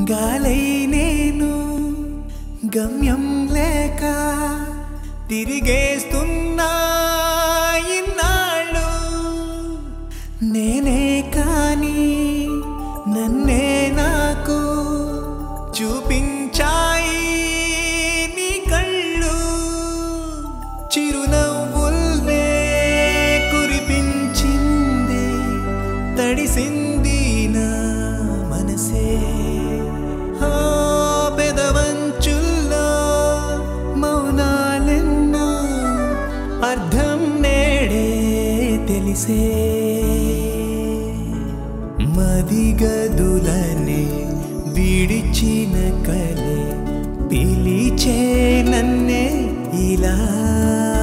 గాలై నేను గమ్యం లేక తిరిగేస్తున్నా ఇన్నాళ్ళు నేనే కాని నన్నే నాకు చూపించాయి నీ కళ్ళు చిరునవ్వుల్నే కురిపించింది తడిసింది నా మనసే ఆ పెదవంచుల్లో మౌనాలెన్నో అర్థం నేడే తెలిసే మదిగదులనే విడిచిన కలే పిలిచే నన్నే ఇలా